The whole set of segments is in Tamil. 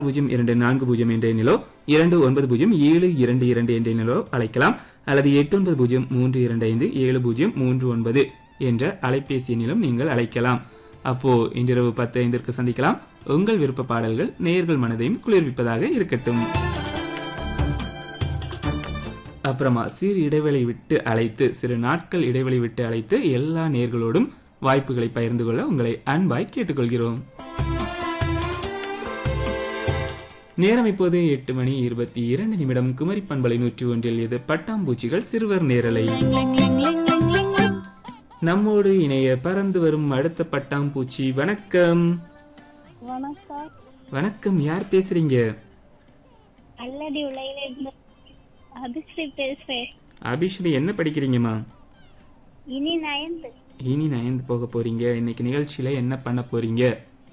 பூஜ்ஜியம் இரண்டு நான்கு பூஜ்ஜியம் என்ற எண்ணிலோ இரண்டு ஒன்பது பூஜ்ஜியம் ஏழு இரண்டு இரண்டு என்ற எண்ணிலோ அழைக்கலாம் அல்லது எட்டு ஒன்பது பூஜ்ஜியம் மூன்று இரண்டு ஐந்து ஏழு பூஜ்ஜியம் மூன்று ஒன்பது என்ற அலைபேசி எண்ணிலும் நீங்கள் அழைக்கலாம் அப்போ இன்றிரவு பத்து ஐந்திற்கு சந்திக்கலாம் உங்கள் விருப்ப பாடல்கள் நேயர்கள் மனதையும் குளிர்விப்பதாக இருக்கட்டும் அப்புறமா சிறு இடைவெளி விட்டு அழைத்து சிறு நாட்கள் இடைவெளி விட்டு அழைத்து எல்லா நேர்களோடும் வாய்ப்புகளை பகிர்ந்து கொள்ள உங்களை அன்பாய் கேட்டுக்கொள்கிறோம் நேரம் இப்போது எட்டு மணி இருபத்தி இரண்டு நிமிடம் குமரி பண்பலை நூற்றி ஒன்றில் இது பட்டாம்பூச்சிகள் சிறுவர் நேரலை நம்மோடு இணைய பறந்து வரும் அடுத்த பட்டாம்பூச்சி வணக்கம் வணக்கம் வணக்கம் யார் பேசுறீங்க அல்லடி உலகில இருந்து அபிஸ்ரீ பேசுறேன் அபிஸ்ரீ என்ன படிக்கிறீங்கம்மா இனி நயந்து இனி நயந்து போக போறீங்க இன்னைக்கு நிகழ்ச்சியில என்ன பண்ண போறீங்க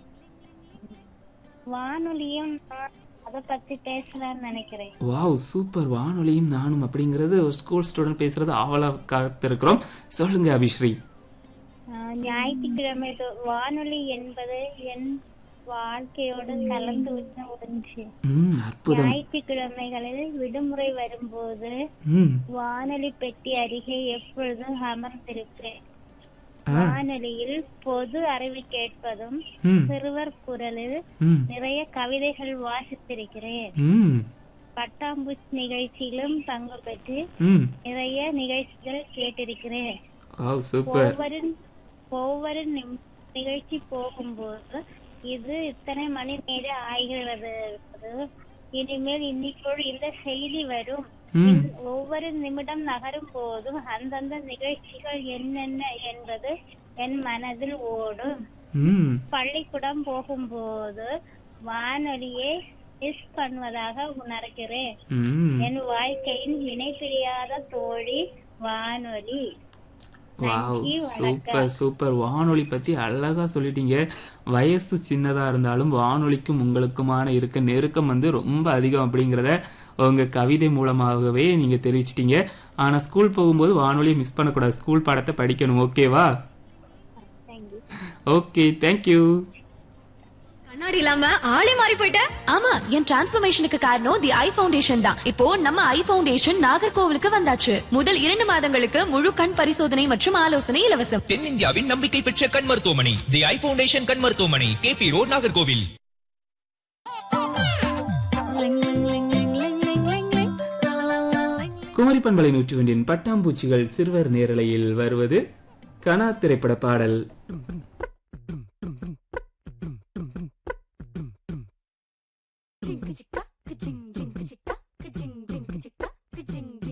வானொலியும் நான் அதை பத்தி பேசலாம்னு நினைக்கிறேன் வாவ் சூப்பர் வானொலியும் நானும் அப்படிங்கறது ஒரு ஸ்கூல் ஸ்டூடெண்ட் பேசுறது ஆவலா காத்திருக்கிறோம் சொல்லுங்க அபிஸ்ரீ ஆஹ் ஞாயிற்றுக்கிழமை தோ- வானொலி என்பது என் வாழ்க்கையோடு கலந்து விட்ட ஒன்று ம் அற்புதம் ஞாயிற்றுக்கிழமைகளில் விடுமுறை வரும்போது ம் வானொலி பெட்டி அருகே எப்பொழுதும் அமர்ந்திருப்பேன் ஆ, வானொலியில் பொது அறிவு கேட்பதும் ம் சிறுவர் குரலில் ம் நிறைய கவிதைகள் வாசித்திருக்கிறேன் ம் பட்டாம்பூச்சி நிகழ்ச்சியிலும் பங்கு பெற்று ம் நிறைய நிகழ்ச்சிகள் கேட்டிருக்கிறேன் வாவ் சூப்பர் ஒவ்வொரு ஒவ்வொரு நிம்- நிகழ்ச்சி போகும்போது இது இத்தனை மணி நேரம் ஆகிறது இனிமேல் இன்னைக்குள் இந்த செய்தி வரும் ம் ஒவ்வொரு நிமிடம் நகரும் போதும் அந்தந்த நிகழ்ச்சிகள் என்னென்ன என்பது என் மனதில் ஓடும் ம் பள்ளிக்கூடம் போகும்போது வானொலியை மிஸ் பண்ணுவதாக உணர்கிறேன் ம் என் வாழ்க்கையின் இணைப்பிரியாத தோழி வானொலி வாவ் நன்றி, சூப்பர் சூப்பர் வானொலி பத்தி அழகா சொல்லிட்டீங்க வயசு சின்னதா இருந்தாலும் வானொலிக்கும் உங்களுக்குமான இருக்க நெருக்கம் வந்து ரொம்ப அதிகம் அப்படிங்கறத உங்க கவிதை மூலமாகவே நீங்க தெரிவிச்சிட்டீங்க ஆனா ஸ்கூல் போகும்போது வானொலியை மிஸ் பண்ணக்கூடாது ஸ்கூல் பாடத்தை படிக்கணும் ஓகேவா தேங்க்யூ ஓகே தேங்க்யூ கண்ணாடி இல்லாம ஆளே மாறி போயிட்ட ஆமா என் டிரான்ஸ்ஃபர்மேஷனுக்கு காரணம் தி ஐ ஃபவுண்டேஷன் தான் இப்போ நம்ம ஐ ஃபவுண்டேஷன் நாகர்கோவிலுக்கு வந்தாச்சு முதல் இரண்டு மாதங்களுக்கு முழு கண் பரிசோதனை மற்றும் ஆலோசனை இலவசம் தென்னிந்தியாவின் நம்பிக்கை பெற்ற கண் மருத்துவமனை தி ஐ ஃபவுண்டேஷன் கண் மருத்துவமனை கேபி ரோட் நாகர்கோவில் குமரி பண்பலை நூற்றி ஒன்றின் பட்டாம்பூச்சிகள் சிறுவர் நேரலையில் வருவது கனா திரைப்பட பாடல் சிங்கு சிக்கா கிச்சிங் சிங்கு சிக்கா கிச்சிங் சிங்கு சிக்கா